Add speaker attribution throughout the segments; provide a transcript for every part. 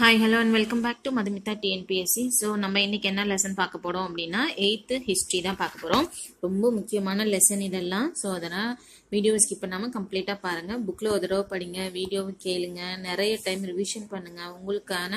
Speaker 1: hi hello and welcome back to Madhumitha TNPSC so நம்ம இன்னைக்கு என்ன லெசன் பார்க்க போறோம் அப்படின்னா எயித்து ஹிஸ்ட்ரி தான் பார்க்க போறோம் ரொம்ப முக்கியமான லெசன் இதெல்லாம் ஸோ அதனால் வீடியோ ஸ்கிப் பண்ணாமல் கம்ப்ளீட்டாக பாருங்க புக்கில் ஒரு தடவை படிங்க வீடியோவை கேளுங்க நிறைய டைம் ரிவிஷன் பண்ணுங்க உங்களுக்கான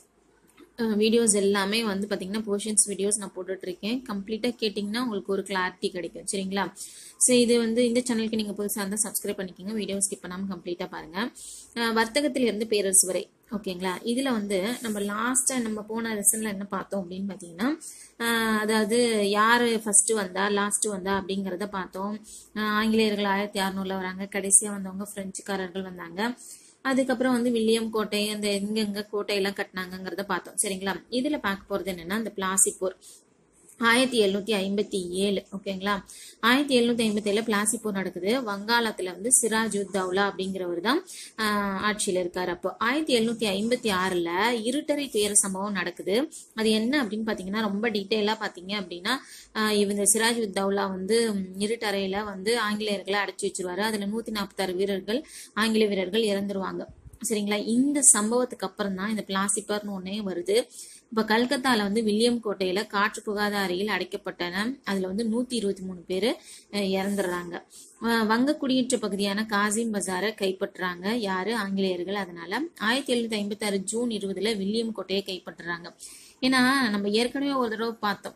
Speaker 1: வீடியோஸ் எல்லாமே வந்து பார்த்தீங்கன்னா போர்ஷன்ஸ் வீடியோஸ் நான் போட்டுட்ருக்கேன் கம்ப்ளீட்டாக கேட்டிங்கன்னா உங்களுக்கு ஒரு கிளாரிட்டி கிடைக்கும் சரிங்களா ஸோ இது வந்து இந்த சேனலுக்கு நீங்கள் புதுசாக இருந்தால் சப்ஸ்கிரைப் பண்ணிக்கோங்க வீடியோ ஸ்கிப் பண்ணாமல் கம்ப்ளீட்டாக பாருங்கள் வர்த்தகத்திலிருந்து பேரரசு வரை ஓகேங்களா இதில் வந்து நம்ம லாஸ்ட்டாக நம்ம போன லெசனில் என்ன பார்த்தோம் அப்படின்னு பார்த்தீங்கன்னா அதாவது யார் ஃபஸ்ட்டு வந்தா லாஸ்ட்டு வந்தா அப்படிங்கிறத பார்த்தோம் ஆங்கிலேயர்கள் ஆயிரத்தி அறநூறுல வராங்க கடைசியாக வந்தவங்க பிரெஞ்சுக்காரர்கள் வந்தாங்க அதுக்கப்புறம் வந்து வில்லியம் கோட்டை அந்த எங்கெங்க கோட்டையெல்லாம் கட்டினாங்கிறத பார்த்தோம் சரிங்களா இதுல பார்க்க போறது என்னன்னா அந்த பிளாசி போர் ஆயிரத்தி எழுநூத்தி ஐம்பத்தி ஏழு ஓகேங்களா ஆயிரத்தி எழுநூத்தி ஐம்பத்தி ஏழுல பிளாசி போர் நடக்குது வங்காளத்துல வந்து சிராஜ் உத் தௌலா அப்படிங்கிறவர் தான் ஆட்சியில இருக்காரு அப்போ ஆயிரத்தி எழுநூத்தி ஐம்பத்தி ஆறுல இருட்டரை துயர சம்பவம் நடக்குது அது என்ன அப்படின்னு பாத்தீங்கன்னா ரொம்ப டீட்டெயிலா பாத்தீங்க அப்படின்னா இந்த சிராஜ் உத் தௌலா வந்து இருட்டறையில வந்து ஆங்கிலேயர்களை அடைச்சி வச்சிருவாரு அதுல நூத்தி நாற்பத்தாறு வீரர்கள் ஆங்கில வீரர்கள் இறந்துருவாங்க சரிங்களா இந்த சம்பவத்துக்கு அப்புறம் தான் இந்த பிளாசிப்பர்னு ஒன்னே வருது இப்ப கல்கத்தால வந்து வில்லியம் கோட்டையில காற்று புகாத அறையில் அடைக்கப்பட்டன அதுல வந்து நூத்தி இருபத்தி மூணு பேரு இறந்துடுறாங்க வங்க குடியேற்ற பகுதியான காசிம் பஜாரை கைப்பற்றுறாங்க யாரு ஆங்கிலேயர்கள் அதனால ஆயிரத்தி எழுநூத்தி ஐம்பத்தி ஆறு ஜூன் இருபதுல வில்லியம் கோட்டையை கைப்பற்றுறாங்க ஏன்னா நம்ம ஏற்கனவே ஒரு தடவை பார்த்தோம்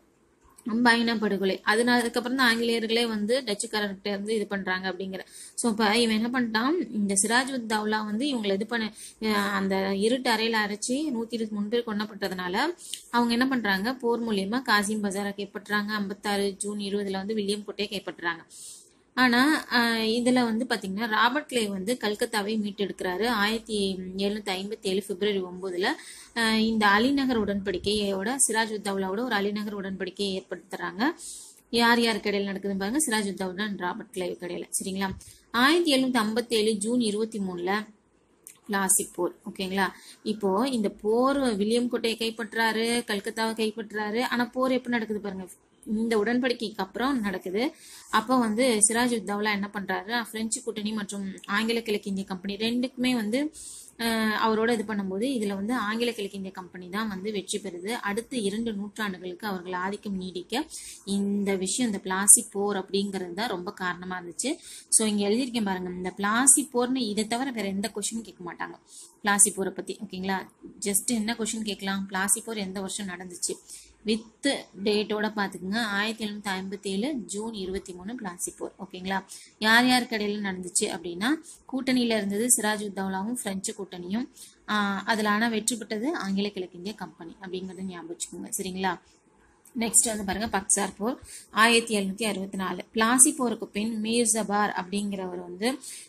Speaker 1: பையன படுகொலை அதனால அதுக்கப்புறம் தான் ஆங்கிலேயர்களே வந்து டச்சுக்காரர்கிட்ட இருந்து இது பண்றாங்க அப்படிங்கிற ஸோ இப்போ இவன் என்ன பண்ணிட்டான் இந்த சிராஜ் உத் தௌலா வந்து இவங்களை இது பண்ண அந்த இருட்டு அறையில அரைச்சி நூத்தி இருபத்தி மூணு பேர் கொண்டப்பட்டதுனால அவங்க என்ன பண்றாங்க போர் மூலியமா காசிம் பஜாரை கைப்பற்றுறாங்க ஐம்பத்தாறு ஜூன் இருபதுல வந்து வில்லியம் கோட்டையை கைப்பற்றுறாங்க ஆனா இதுல வந்து பாத்தீங்கன்னா ராபர்ட் கிளே வந்து கல்கத்தாவை மீட்டெடுக்கிறாரு ஆயிரத்தி எழுநூத்தி ஐம்பத்தி ஏழு பிப்ரவரி ஒன்பதுல இந்த அலிநகர் உடன்படிக்கையோட சிராஜ் உத்தவ்லாவோட ஒரு அலிநகர் உடன்படிக்கையை ஏற்படுத்துறாங்க யார் யாருக்கு இடையில நடக்குதுன்னு பாருங்க சிராஜ் உத்தவ்லா ராபர்ட் கிளேவ் இடையில சரிங்களா ஆயிரத்தி எழுநூத்தி ஐம்பத்தி ஏழு ஜூன் இருபத்தி மூணுல பிளாசி போர் ஓகேங்களா இப்போ இந்த போர் வில்லியம் கோட்டையை கைப்பற்றாரு கல்கத்தாவை கைப்பற்றாரு ஆனா போர் எப்படி நடக்குது பாருங்க இந்த உடன்படிக்கைக்கு அப்புறம் நடக்குது அப்போ வந்து சிராஜ் உத்தவ்லா என்ன பண்றாரு பிரெஞ்சு கூட்டணி மற்றும் ஆங்கில கிழக்கிந்திய கம்பெனி ரெண்டுக்குமே வந்து அவரோட இது பண்ணும்போது இதுல வந்து ஆங்கில கிழக்கிந்திய கம்பெனி தான் வந்து வெற்றி பெறுது அடுத்த இரண்டு நூற்றாண்டுகளுக்கு அவர்கள் ஆதிக்கம் நீடிக்க இந்த விஷயம் இந்த பிளாசி போர் அப்படிங்கிறது தான் ரொம்ப காரணமா இருந்துச்சு ஸோ இங்க எழுதியிருக்கேன் பாருங்க இந்த பிளாசி போர்னு இதை தவிர வேற எந்த கொஸ்டினும் கேட்க மாட்டாங்க பிளாசி போரை பத்தி ஓகேங்களா ஜஸ்ட் என்ன கொஸ்டின் கேட்கலாம் பிளாசி போர் எந்த வருஷம் நடந்துச்சு வித் டேட்டோட பார்த்துக்குங்க ஆயிரத்தி எழுநூத்தி ஐம்பத்தி ஏழு ஜூன் இருபத்தி மூணு பிளாசி போர் ஓகேங்களா யார் யாருக்கு இடையில நடந்துச்சு அப்படின்னா கூட்டணியில இருந்தது சிராஜ் உத்தவ்லாவும் பிரெஞ்சு கூட்டணியும் அதுல ஆனா வெற்றி பெற்றது ஆங்கில கிழக்கிந்திய கம்பெனி அப்படிங்கறத ஞாபகம் வச்சுக்கோங்க சரிங்களா நெக்ஸ்ட் வந்து பாருங்க பக்சார் போர் ஆயிரத்தி எழுநூத்தி அறுபத்தி நாலு பிளாசி போருக்கு பின் மீர் ஜபார் அப்படிங்கிறவர் வந்து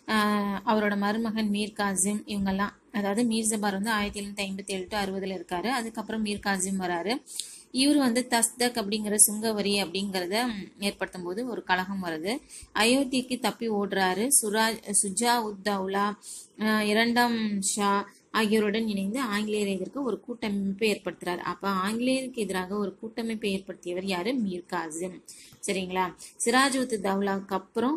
Speaker 1: அவரோட மருமகன் மீர் காசிம் இவங்கெல்லாம் அதாவது மீர் ஜபார் வந்து ஆயிரத்தி எழுநூத்தி ஐம்பத்தி ஏழு டு அறுபதுல இருக்காரு அதுக்கப்புறம் மீர் காசிம் வராரு இவர் வந்து தஸ்தக் அப்படிங்கிற சுங்கவரி அப்படிங்கிறத ஏற்படுத்தும் போது ஒரு கழகம் வருது அயோத்திக்கு தப்பி ஓடுறாரு சுராஜ் சுஜா உத்தவுலா இரண்டாம் ஷா ஆகியோருடன் இணைந்து ஆங்கிலேயர் எதிர்க்க ஒரு கூட்டமைப்பை ஏற்படுத்துறாரு அப்ப ஆங்கிலேயருக்கு எதிராக ஒரு கூட்டமைப்பை ஏற்படுத்தியவர் யாரு மீர் காசிம் சரிங்களா சிராஜ் உத் தௌலாவுக்கு அப்புறம்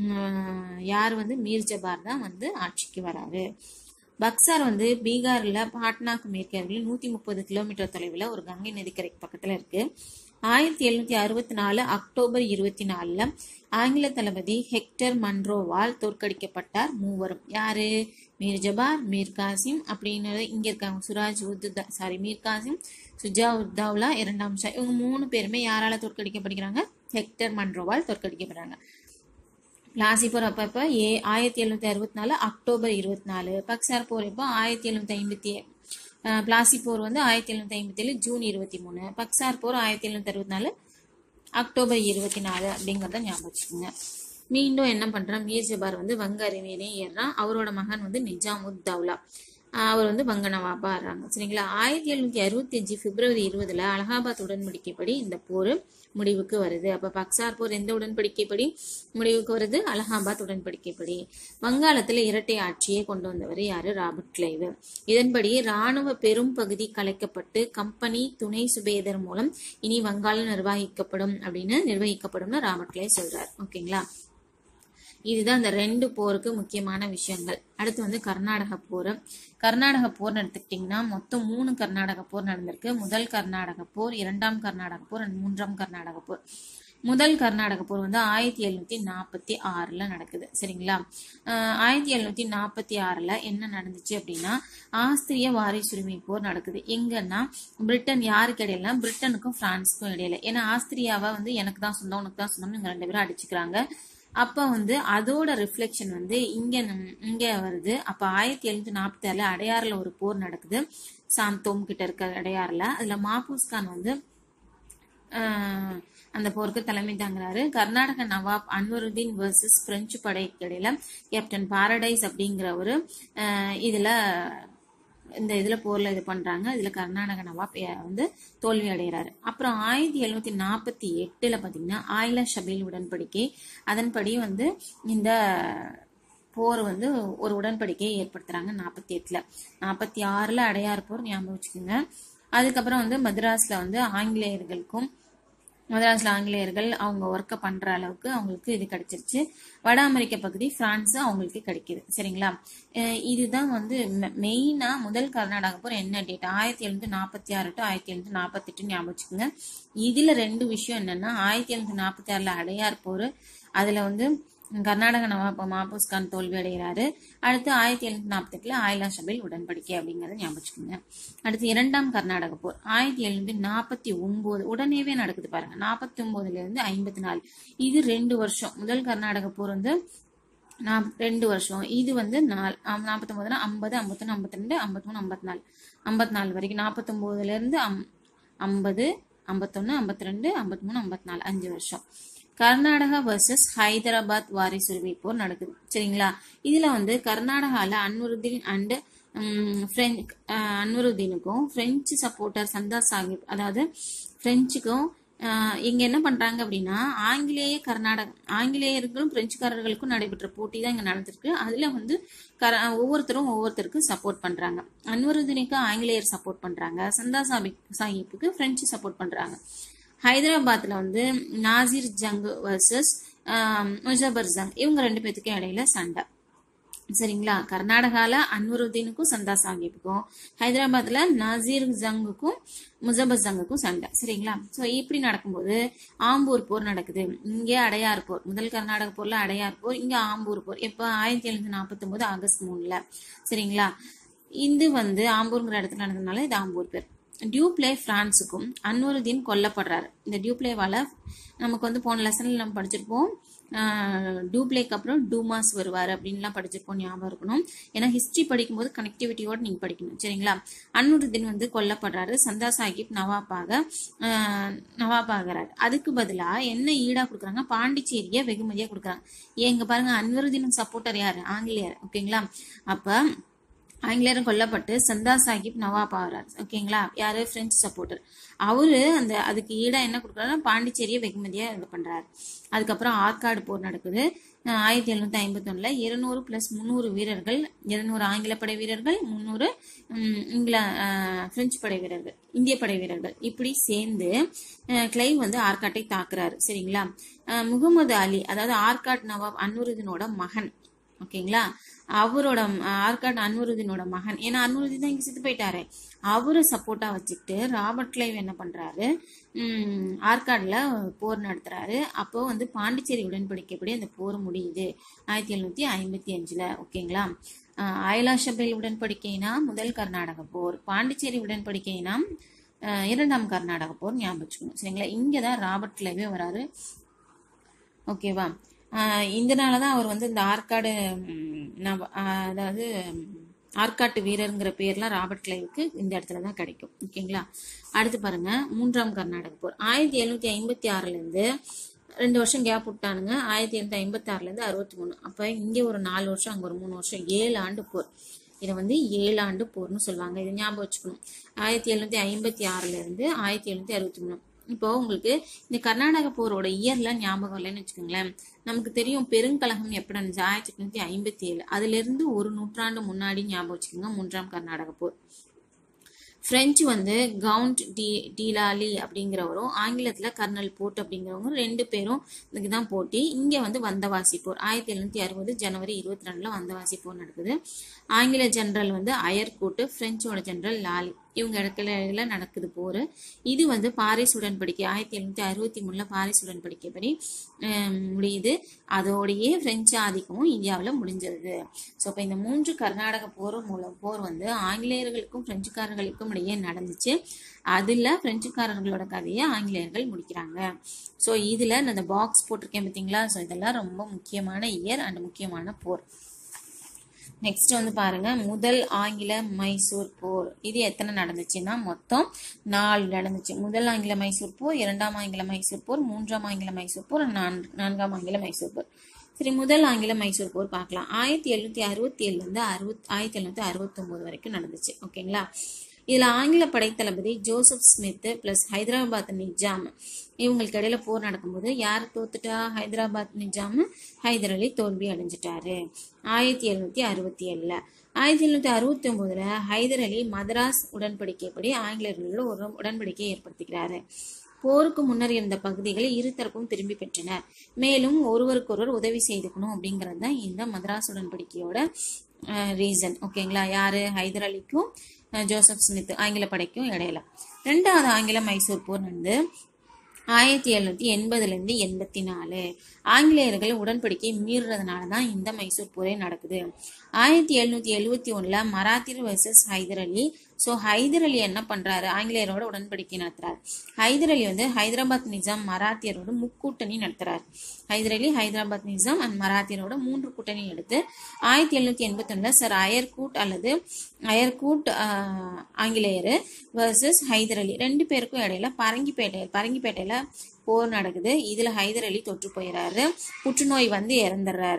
Speaker 1: யார் வந்து மீர் ஜபார் தான் வந்து ஆட்சிக்கு வராரு பக்சார் வந்து பீகார்ல பாட்னாக்கு மேற்கே நூத்தி முப்பது கிலோமீட்டர் தொலைவில் ஒரு கங்கை நதிக்கரை பக்கத்துல இருக்கு ஆயிரத்தி எழுநூத்தி அறுபத்தி நாலு அக்டோபர் இருபத்தி நாலுல ஆங்கில தளபதி ஹெக்டர் மன்ரோவால் தோற்கடிக்கப்பட்டார் மூவரும் யாரு மீர் ஜபார் மீர் காசிம் அப்படின்னு இங்க இருக்காங்க சுராஜ் உத் சாரி மீர் காசிம் சுஜா உத்தவ்லா இரண்டாம் ஷா இவங்க மூணு பேருமே யாரால தோற்கடிக்கப்படுகிறாங்க ஹெக்டர் மன்ரோவால் தோற்கடிக்கப்படுறாங்க பிளாசி போர் அப்பப்ப ஏ ஆயிரத்தி எழுநூத்தி அறுபத்தி நாலு அக்டோபர் இருபத்தி நாலு பக்சார் போர் இப்போ ஆயிரத்தி எழுநூத்தி ஐம்பத்தி பிளாசி போர் வந்து ஆயிரத்தி எழுநூத்தி ஐம்பத்தி ஏழு ஜூன் இருபத்தி மூணு பக்சார் போர் ஆயிரத்தி எழுநூத்தி அறுபத்தி நாலு அக்டோபர் இருபத்தி நாலு அப்படிங்கிறத ஞாபகம் வச்சுக்கோங்க மீண்டும் என்ன பண்றான் மீர் ஜபார் வந்து வங்க அறிவியலையும் ஏறுறான் அவரோட மகன் வந்து நிஜாமுத் தௌலா அவர் வந்து வங்க நவாபா ஆடுறாங்க சரிங்களா ஆயிரத்தி எழுநூத்தி அறுபத்தி அஞ்சு பிப்ரவரி இருபதுல அலகாபாத் உடன்படிக்கைப்படி இந்த போர் முடிவுக்கு வருது அப்ப பக்சார் போர் எந்த உடன்படிக்கைப்படி முடிவுக்கு வருது அலகாபாத் உடன்படிக்கைப்படி வங்காளத்துல இரட்டை ஆட்சியை கொண்டு வந்தவர் யாரு ராபர்ட் கிளைவ் இதன்படி ராணுவ பெரும் பகுதி கலைக்கப்பட்டு கம்பெனி துணை சுபேதர் மூலம் இனி வங்காளம் நிர்வகிக்கப்படும் அப்படின்னு நிர்வகிக்கப்படும்னு ராபர்ட் கிளைவ் சொல்றாரு ஓகேங்களா இதுதான் இந்த ரெண்டு போருக்கு முக்கியமான விஷயங்கள் அடுத்து வந்து கர்நாடக போர் கர்நாடக போர் எடுத்துக்கிட்டிங்கன்னா மொத்தம் மூணு கர்நாடக போர் நடந்திருக்கு முதல் கர்நாடக போர் இரண்டாம் கர்நாடக போர் and மூன்றாம் கர்நாடக போர் முதல் கர்நாடக போர் வந்து ஆயிரத்தி எழுநூத்தி நாற்பத்தி ஆறுல நடக்குது சரிங்களா ஆஹ் ஆயிரத்தி எழுநூத்தி நாற்பத்தி ஆறுல என்ன நடந்துச்சு அப்படின்னா ஆஸ்திரிய வாரிசுரிமை போர் நடக்குது எங்கன்னா பிரிட்டன் யாருக்கு இடையில பிரிட்டனுக்கும் பிரான்ஸுக்கும் இடையில ஏன்னா ஆஸ்திரியாவை வந்து எனக்கு தான் சொந்தம் உனக்கு தான் சொந்தம் இவங்க ரெண்டு பேரும் அடிச்சுக்கிறாங்க அப்ப வந்து அதோட ரிஃப்ளெக்ஷன் வந்து இங்க நம்- இங்க வருது அப்ப ஆயிரத்தி எழுநூத்தி நாற்பத்தி ஆறுல அடையாறுல ஒரு போர் நடக்குது சாந்தோம் கிட்ட இருக்க அடையாறுல அதுல மாபூஸ் கான் வந்து ஆஹ் அந்த போருக்கு தலைமை தாங்குறாரு கர்நாடக நவாப் அன்வருதீன் வர்சஸ் பிரெஞ்சு படைக்கு இடையில கேப்டன் பாரடைஸ் அப்படிங்கிற ஒரு ஆஹ் இதுல இந்த இதுல போர்ல இது பண்றாங்க இதுல கர்நாடக நவாப் எ- வந்து தோல்வி அடைகிறாரு அப்புறம் ஆயிரத்தி எழுநூத்தி நாற்பத்தி எட்டுல பாத்தீங்கன்னா ஆயில ஷபீல் உடன்படிக்கை அதன்படி வந்து இந்த போர் வந்து ஒரு உடன்படிக்கையை ஏற்படுத்துறாங்க நாற்பத்தி எட்டுல நாற்பத்தி ஆறுல அடையார் போர் ஞாபகம் வச்சுக்கோங்க அதுக்கப்புறம் வந்து மദ്രാஸ்ல வந்து ஆங்கிலேயர்களுக்கும் மദ്രാஸ்ல ஆங்கிலேயர்கள் அவங்க ஒர்க்கை பண்ற அளவுக்கு அவங்களுக்கு இது கிடைச்சிருச்சு வட அமெரிக்க பகுதி பிரான்ஸ் அவங்களுக்கு கிடைக்குது சரிங்களா அஹ் இதுதான் வந்து மெயினா முதல் கர்நாடக போர் என்ன டேட் ஆயிரத்தி எழுநூத்தி நாற்பத்தி ஆறு டு ஆயிரத்தி எழுநூத்தி நாற்பத்தி எட்டு ஞாபகம் வச்சுக்கோங்க இதுல ரெண்டு விஷயம் என்னன்னா ஆயிரத்தி எழுநூத்தி நாற்பத்தி ஆறுல அடையார் போர் அதுல வந்து கர்நாடக நவாப் மாபூஸ் கான் தோல்வி அடைகிறாரு அடுத்து ஆயிரத்தி எழுநூத்தி நாற்பத்தி எட்டுல ஆயிலா ஷபில் உடன்படிக்கை அப்படிங்கறத ஞாபகம் வச்சுக்கோங்க அடுத்து இரண்டாம் கர்நாடக போர் ஆயிரத்தி எழுநூத்தி நாற்பத்தி ஒன்பது உடனேவே நடக்குது பாருங்க நாற்பத்தி ஒன்பதுல இருந்து ஐம்பத்தி நாலு இது ரெண்டு வருஷம் முதல் கர்நாடக போர் வந்து நாப்- ரெண்டு வருஷம் இது வந்து நாலு நாற்பத்தொன்பதுனா ஐம்பது ஐம்பத்தொன்னு ஐம்பத்தி ரெண்டு ஐம்பத்தி மூணு ஐம்பத்தி நாலு ஐம்பத்தி நாலு வரைக்கும் நாற்பத்தொன்பதுல இருந்து அம் ஐம்பது ஐம்பத்தொன்னு ஐம்பத்தி ரெண்டு ஐம்பத்தி மூணு ஐம்பத்தி நாலு அஞ்சு வருஷம் கர்நாடகா வர்சஸ் ஹைதராபாத் வாரிசுரிமை போர் நடக்குது சரிங்களா இதுல வந்து கர்நாடகால அன்வருதீன் அண்ட் பிரெஞ்சு அன்வருதீனுக்கும் பிரெஞ்சு சப்போர்ட்டர் சந்தா சாஹிப் அதாவது பிரெஞ்சுக்கும் ஆஹ் இங்க என்ன பண்றாங்க அப்படின்னா ஆங்கிலேய கர்நாடக ஆங்கிலேயர்களும் பிரெஞ்சுக்காரர்களுக்கும் நடைபெற்ற போட்டி தான் இங்க நடந்திருக்கு அதுல வந்து கர ஒவ்வொருத்தரும் ஒவ்வொருத்தருக்கு சப்போர்ட் பண்றாங்க அன்வருதீனுக்கு ஆங்கிலேயர் சப்போர்ட் பண்றாங்க சந்தா சாஹிப் சாஹிப்புக்கு பிரெஞ்சு சப்போர்ட் பண்றாங்க ஹைதராபாத்ல வந்து நாசிர் ஜங் வர்சஸ் முஜபர் ஜங் இவங்க ரெண்டு பேத்துக்கும் இடையில சண்டை சரிங்களா கர்நாடகால அன்வருதீனுக்கும் சந்தா சாஹிப்புக்கும் ஹைதராபாத்ல நாசீர் ஜங்குக்கும் முசபர் ஜங்குக்கும் சண்டை சரிங்களா சோ இப்படி நடக்கும்போது ஆம்பூர் போர் நடக்குது இங்க அடையார் போர் முதல் கர்நாடக போர்ல அடையார் போர் இங்க ஆம்பூர் போர் எப்ப ஆயிரத்தி எழுநூத்தி நாற்பத்தி ஒன்பது ஆகஸ்ட் மூணுல சரிங்களா இது வந்து ஆம்பூர்ங்கிற இடத்துல நடந்ததுனால இது ஆம்பூர் பேர் டியூப்ளே பிரான்ஸுக்கும் அன்வருதீன் கொல்லப்படுறாரு இந்த டியூப்ளேவால நமக்கு வந்து போன லெசன்ல நம்ம படிச்சிருப்போம் ஆஹ் டியூப்ளேக்கு அப்புறம் டூமாஸ் வருவார் அப்படின்லாம் படிச்சிருப்போம் ஞாபகம் இருக்கணும் ஏன்னா ஹிஸ்டரி படிக்கும்போது கனெக்டிவிட்டியோட நீங்க படிக்கணும் சரிங்களா அன்வருதீன் வந்து கொல்லப்படுறாரு சந்தா சாஹிப் நவாப்பாக ஆஹ் நவாபாகிறார் அதுக்கு பதிலா என்ன ஈடா கொடுக்குறாங்க பாண்டிச்சேரியை வெகுமதியா கொடுக்குறாங்க எங்க பாருங்க அன்வருதீன் சப்போர்ட்டர் யாரு ஆங்கிலேயர் ஓகேங்களா அப்ப ஆங்கிலேயரும் கொல்லப்பட்டு சந்தா சாஹிப் நவாப் ஆகிறார் ஓகேங்களா யாரு பிரெஞ்சு சப்போர்ட்டர் அவரு அந்த அதுக்கு ஈடா என்ன கொடுக்குறாருன்னா பாண்டிச்சேரியை வெகுமதியா இது பண்றாரு அதுக்கப்புறம் ஆற்காடு போர் நடக்குது அஹ் ஆயிரத்தி எழுநூத்தி ஐம்பத்தி ஒண்ணுல இருநூறு பிளஸ் முந்நூறு வீரர்கள் இருநூறு ஆங்கில படை வீரர்கள் முந்நூறு உம், இங்கிலா அஹ், பிரெஞ்சு படை வீரர்கள் இந்திய படை வீரர்கள் இப்படி சேர்ந்து அஹ், கிளைவ் வந்து ஆற்காட்டை தாக்குறாரு சரிங்களா அஹ், முகமது அலி அதாவது ஆற்காட் நவாப் அன்வருதீனோட மகன் ஓகேங்களா அவரோட அஹ், ஆர்காட் அன்வருதீனோட மகன் ஏன்னா அன்வருதீன் தான் இங்க செத்து போயிட்டாரு அவரை சப்போர்ட்டா வச்சுக்கிட்டு ராபர்ட் கிளைவ் என்ன பண்றாரு உம் ஆற்காடுல போர் நடத்துறாரு அப்போ வந்து பாண்டிச்சேரி உடன்படிக்கைப்படி அந்த போர் முடியுது ஆயிரத்தி எழுநூத்தி ஐம்பத்தி அஞ்சுல ஓகேங்களா அஹ், அயலா ஷபேல் உடன்படிக்கைனா முதல் கர்நாடக போர் பாண்டிச்சேரி உடன்படிக்கைனா அஹ், இரண்டாம் கர்நாடக போர் ஞாபகம் வச்சுக்கணும் சரிங்களா இங்கதான் ராபர்ட் கிளைவே வராரு ஓகேவா ஆஹ் இதனால தான் அவர் வந்து இந்த ஆற்காடு ம், நவ- ஆஹ் அதாவது ம், ஆற்காட்டு வீரருங்கிற பேர்லாம் ராபர்ட் கிளைவுக்கு இந்த இடத்துல தான் கிடைக்கும் ஓகேங்களா அடுத்து பாருங்க மூன்றாம் கர்நாடக போர் ஆயிரத்தி எழுநூத்தி ஐம்பத்தி ஆறுல இருந்து ரெண்டு வருஷம் கேப் விட்டானுங்க ஆயிரத்தி எழுநூத்தி ஐம்பத்தி ஆறுல இருந்து அறுபத்தி மூணு அப்ப இங்க ஒரு நாலு வருஷம் அங்க ஒரு மூணு வருஷம் ஏழு ஆண்டு போர் இதை வந்து ஏழு ஆண்டு போர்னு சொல்லுவாங்க இது ஞாபகம் வச்சுக்கணும் ஆயிரத்தி எழுநூத்தி ஐம்பத்தி ஆறுல இருந்து ஆயிரத்தி எழுநூத்தி அறுபத்தி மூணு இப்போ உங்களுக்கு இந்த கர்நாடக போரோட இயர்ல ஞாபகம் இல்லைன்னு வச்சுக்கோங்களேன் நமக்கு தெரியும் பெருங்கலகம் எப்படி நடந்துச்சு ஆயிரத்தி எட்நூத்தி ஐம்பத்தி ஏழு அதுல இருந்து ஒரு நூற்றாண்டு முன்னாடி ஞாபகம் வச்சுக்கோங்க மூன்றாம் கர்நாடக போர் பிரெஞ்சு வந்து கவுண்ட் டி டீலாலி அப்படிங்கிறவரும் ஆங்கிலத்தில் கர்னல் போர்ட் அப்படிங்கிறவங்க ரெண்டு பேரும் இதுக்கு தான் போட்டி இங்கே வந்து வந்தவாசி போர் ஆயிரத்தி எழுநூற்றி அறுபது ஜனவரி இருபத்தி ரெண்டில் வந்தவாசி போர் நடக்குது ஆங்கில ஜெனரல் வந்து அயர்கூட்டு பிரெஞ்சோட ஜெனரல் லாலி இவங்க இடத்துல நடக்குது போர் இது வந்து பாரிஸ் உடன்படிக்கை ஆயிரத்தி எழுநூற்றி அறுபத்தி மூணில் பாரிஸ் உடன்படிக்கைப்படி முடியுது அதோடையே பிரெஞ்சு ஆதிக்கமும் இந்தியாவில் முடிஞ்சிருது ஸோ இப்போ இந்த மூன்று கர்நாடக போர் மூலம் போர் வந்து ஆங்கிலேயர்களுக்கும் பிரெஞ்சுக்காரர்களுக்கும் இடையே நடந்துச்சு அதில் பிரெஞ்சுக்காரர்களோட கதையை ஆங்கிலேயர்கள் முடிக்கிறாங்க ஸோ இதில் நான் இந்த பாக்ஸ் போட்டிருக்கேன் பார்த்தீங்களா ஸோ இதெல்லாம் ரொம்ப முக்கியமான இயர் அண்ட் முக்கியமான போர் நெக்ஸ்ட் வந்து பாருங்க முதல் ஆங்கில மைசூர் போர் இது எத்தனை நடந்துச்சுன்னா மொத்தம் நாலு நடந்துச்சு முதல் ஆங்கில மைசூர் போர் இரண்டாம் ஆங்கில மைசூர் போர் மூன்றாம் ஆங்கில மைசூர் போர் நான்காம் ஆங்கில மைசூர் போர் சரி முதல் ஆங்கில மைசூர் போர் பார்க்கலாம் ஆயிரத்தி எழுநூத்தி அறுபத்தி ஏழுலேருந்து அறுபத் ஆயிரத்தி எழுநூத்தி அறுபத்தொம்போது வரைக்கும் நடந்துச்சு ஓகேங்களா இதில் ஆங்கில படைத்தளபதி Joseph Smith plus Hyderabad Nizam இவங்களுக்கு இடையில போர் நடக்கும்போது யார் தோத்துட்டா ஹைதராபாத் நிஜாம் ஹைதர் அலி தோல்வி அடைஞ்சிட்டாரு ஆயிரத்தி எழுநூத்தி அறுபத்தி ஏழில் ஆயிரத்தி எழுநூத்தி அறுபத்தி ஒன்பதுல ஹைதர் அலி மதராஸ் உடன்படிக்கைப்படி ஆங்கிலேயர்களோட ஒரு உடன்படிக்கையை ஏற்படுத்திக்கிறாரு போருக்கு முன்னர் இருந்த பகுதிகளை இருதரப்பும் திரும்பி பெற்றனர் மேலும் ஒருவருக்கொருவர் உதவி செய்துக்கணும் அப்படிங்கிறது தான் இந்த மதராஸ் உடன்படிக்கையோட ரீசன் ஓகேங்களா யாரு ஹைதர் அலிக்கும் ஜோசப் ஸ்மித் ஆங்கில படைக்கும் இடையில ரெண்டாவது ஆங்கில மைசூர் போர் வந்து ஆயிரத்தி எழுநூத்தி எண்பதுலேருந்து எண்பத்தி நாலு ஆங்கிலேயர்கள் உடன்படிக்கை மீறுறதுனால தான் இந்த மைசூர் போரே நடக்குது ஆயிரத்தி எழுநூத்தி எழுவத்தி ஒண்ணுல மராத்தியர் வர்சஸ் ஹைதர் அலி ஸோ ஹைதர் அலி என்ன பண்றாரு ஆங்கிலேயரோட உடன்படிக்கை நடத்துறாரு ஹைதர் அலி வந்து ஹைதராபாத் நிஜாம் மராத்தியரோட முக்கூட்டணி நடத்துறாரு ஹைதர் அலி ஹைதராபாத் நிஜாம் அண்ட் மராத்தியரோட மூன்று கூட்டணி எடுத்து ஆயிரத்தி எழுநூத்தி எண்பத்தி ஒண்ணுல சார் அயர்கூட் அல்லது அயர்கூட் ஆங்கிலேயர் வர்சஸ் ஹைதர் அலி ரெண்டு பேருக்கும் இடையில பரங்கிப்பேட்டை பரங்கிப்பேட்டையில போர் நடக்குது இதுல ஹைதர் அலி தொற்று போயிடுறாரு புற்றுநோய் வந்து இறந்துடுறாரு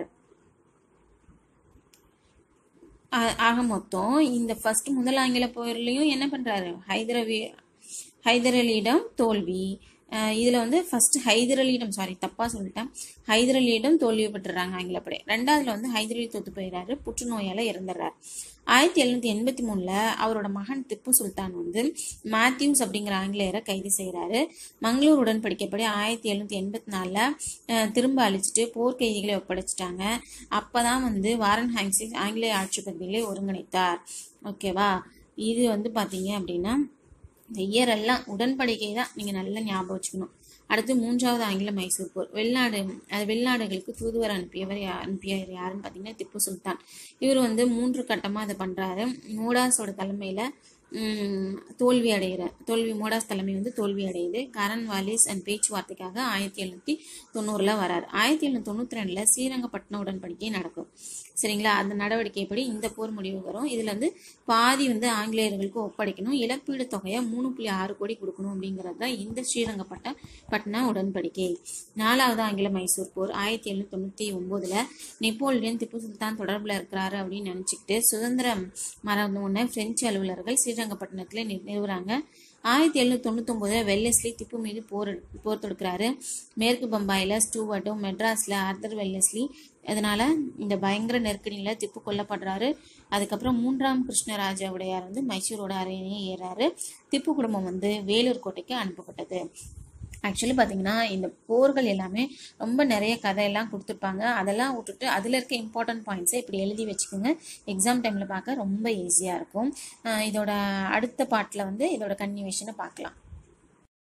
Speaker 1: ஆக மொத்தம் இந்த ஃபர்ஸ்ட் முதல் ஆங்கில போர்லையும் என்ன பண்றாரு ஹைதரவி ஹைதர் அலியிடம் தோல்வி இதில் வந்து ஃபர்ஸ்ட் ஹைதர் அலியிடம் சாரி தப்பாக சொல்லிட்டேன் ஹைதர் அலியிடம் தோல்வி பெற்றுறாங்க ஆங்கிலப்படை ரெண்டாவதுல வந்து ஹைதர் அலி தோத்து போயிடுறாரு புற்றுநோயால் இறந்துடுறாரு ஆயிரத்தி எழுநூத்தி எண்பத்தி மூணுல அவரோட மகன் திப்பு சுல்தான் வந்து மேத்யூஸ் அப்படிங்கிற ஆங்கிலேயரை கைது செய்கிறாரு மங்களூர் உடன்படிக்கைப்படி ஆயிரத்தி எழுநூத்தி எண்பத்தி நாலுல திரும்ப அழிச்சிட்டு போர் கைதிகளை ஒப்படைச்சிட்டாங்க அப்பதான் வந்து வாரன் ஹாங்ஸிஸ் ஆங்கிலேய ஆட்சி பகுதிகளை ஒருங்கிணைத்தார் ஓகேவா இது வந்து பாத்தீங்க அப்படின்னா இந்த இயர் எல்லாம் உடன்படிக்கை தான் நீங்கள் நல்லா ஞாபகம் வச்சுக்கணும் அடுத்து மூன்றாவது ஆங்கில மைசூர் போர் வெளிநாடு அது வெளிநாடுகளுக்கு தூதுவர் அனுப்பியவர் யா அனுப்பியவர் யாருன்னு பார்த்தீங்கன்னா திப்பு சுல்தான் இவர் வந்து மூன்று கட்டமாக அதை பண்ணுறாரு மூடாஸோட தலைமையில் தோல்வி அடைகிற தோல்வி மோடாஸ் தலைமை வந்து தோல்வி அடையுது கரண் வாலிஸ் அண்ட் பேச்சுவார்த்தைக்காக ஆயிரத்தி எழுநூத்தி தொண்ணூறுல வராரு ஆயிரத்தி எழுநூத்தி தொண்ணூத்தி ரெண்டுல ஸ்ரீரங்கப்பட்டினம் உடன்படிக்கை நடக்கும் சரிங்களா அந்த நடவடிக்கைப்படி இந்த போர் முடிவு வரும் இதுல வந்து பாதி வந்து ஆங்கிலேயர்களுக்கு ஒப்படைக்கணும் இழப்பீடு தொகையை மூணு புள்ளி ஆறு கோடி கொடுக்கணும் அப்படிங்கிறது தான் இந்த ஸ்ரீரங்கப்பட்ட பட்ன உடன்படிக்கை நாலாவது ஆங்கில மைசூர் போர் ஆயிரத்தி எழுநூத்தி தொண்ணூத்தி ஒன்பதுல நெப்போலியன் திப்பு சுல்தான் தொடர்புல இருக்கிறாரு அப்படின்னு நினைச்சுக்கிட்டு சுதந்திரம் மறந்தோன்னு பிரெஞ்சு அலுவலர்கள் ஸ்ரீரங்கப்பட்டினத்துல நிறுவுறாங்க ஆயிரத்தி எழுநூத்தி தொண்ணூத்தி ஒன்பது வெல்லஸ்லி திப்பு மீது போர் போர் தொடுக்கிறாரு மேற்கு பம்பாயில ஸ்டூவர்ட்டும் மெட்ராஸ்ல ஆர்தர் வெல்லஸ்லி அதனால இந்த பயங்கர நெருக்கடியில திப்பு கொல்லப்படுறாரு அதுக்கப்புறம் மூன்றாம் கிருஷ்ணராஜ உடையார் வந்து மைசூரோட அரியணையை ஏறாரு திப்பு குடும்பம் வந்து வேலூர் கோட்டைக்கு அனுப்பப்பட்டது ஆக்சுவலி பார்த்தீங்கன்னா இந்த போர்கள் எல்லாமே ரொம்ப நிறைய கதையெல்லாம் கொடுத்துருப்பாங்க அதெல்லாம் விட்டுட்டு அதில் இருக்க இம்பார்ட்டன்ட் பாயிண்ட்ஸை இப்படி எழுதி வச்சுக்கோங்க எக்ஸாம் டைமில் பார்க்க ரொம்ப ஈஸியாக இருக்கும் இதோட அடுத்த பாட்டில் வந்து இதோட கன்னியூவேஷனை பார்க்கலாம்